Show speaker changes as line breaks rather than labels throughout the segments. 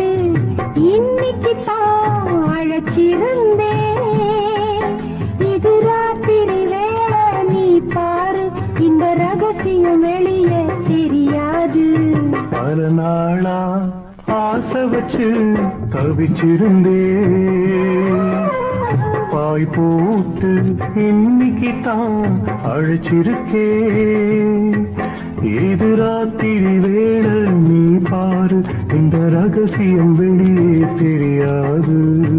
போட்டு இன்னைக்கு தான் அழைச்சிருந்தேன் இது ராத்திரி வேளை நீ பாரு இந்த ரகசியம் வெளியே தெரியாது
பல நாளா ஆசை வச்சு தவிச்சிருந்தே பாய் போட்டு இன்னைக்கு தான் அழைச்சிருக்கே இது ராத்திரி வேளை நீ பாரு இந்த ரகசியம் வெளியே தெரியாது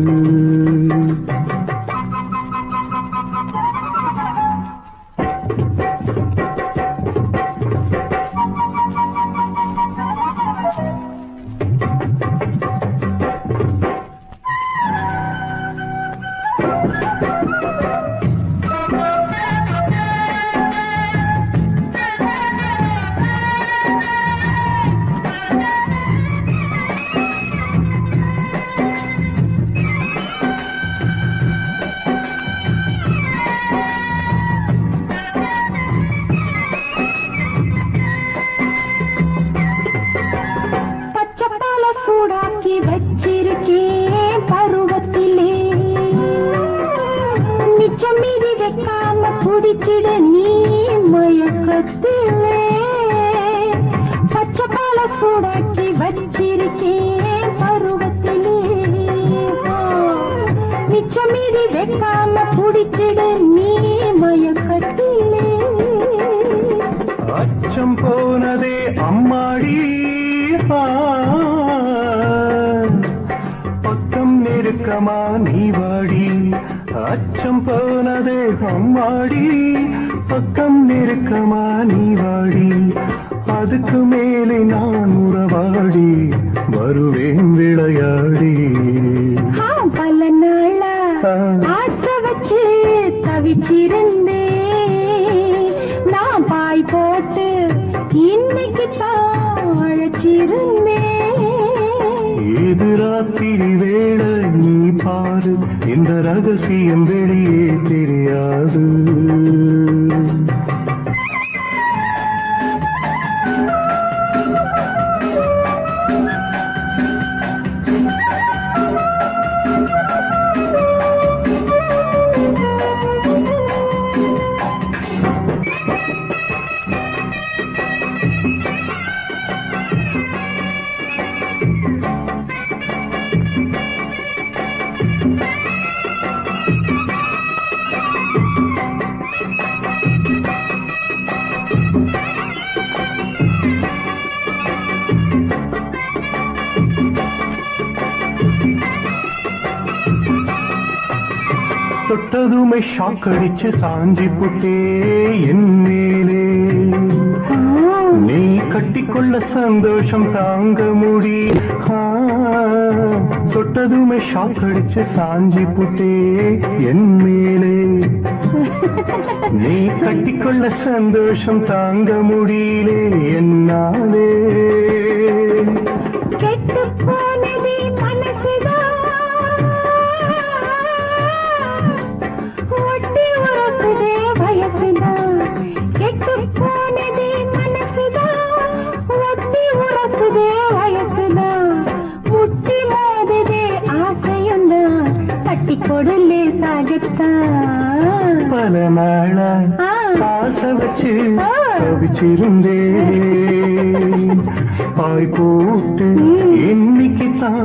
பச்சைப்பால சூடாக்கி வச்சிருக்கேன் பருவத்திலே மிச்சம் மீதி வைக்காம குடிச்சிட நீ மயக்கத்திலே பச்சைப்பால சூடாக்கி வச்சிருக்கேன் பருவத்திலே மிச்சம் மீதி வைக்காம குடிச்சிட நீ மயக்கத்திலே
அச்சம் போனதே அம்மாடி ஆ. பக்கம் நெருக்கமா நீ வாடி அச்சம் போனதே அம்மாடி பக்கம் நெருக்கமா நீ வாடி அதுக்கு மேலே நான் உறவாடி வருவேன் விளையாடி
ஆ, பல நாளா
ஆ.
ஆசை வச்சு தவிச்சிருந்தேன் நான் பாய் போட்டு இன்னைக்கு தான் அழைச்சிருந்தேன்
இது ராத்திரி வேளை நீ பாரு இந்த ரகசியம் வெளியே தெரியாது தொட்டதுமை ஷாக் அடிச்சு சாஞ்சி புட்டே என் மேலே நீ கட்டிக்கொள்ள சந்தோஷம் தாங்க முடி ஆ, தொட்டதுமே ஷாக் அடிச்சு சாஞ்சி புட்டே என் மேலே நீ கட்டிக்கொள்ள சந்தோஷம் தாங்க முடியலே என்னாலே
கெட்டு போனதே மனசுதான் ஒட்டி உரசுதே வயசுதான் கெட்டு போனதே மனசுதான் ஒட்டி உரசுதே வயசுதான் முட்டி மோதுதே ஆசையுந்தான் தட்டி கொடுலே சாகத்தான்
பல நாளா
ஆ.
ஆசை வச்சு
ஆ.
தவிச்சிருந்தேன் பாய் போட்டு இன்னைக்கு தான்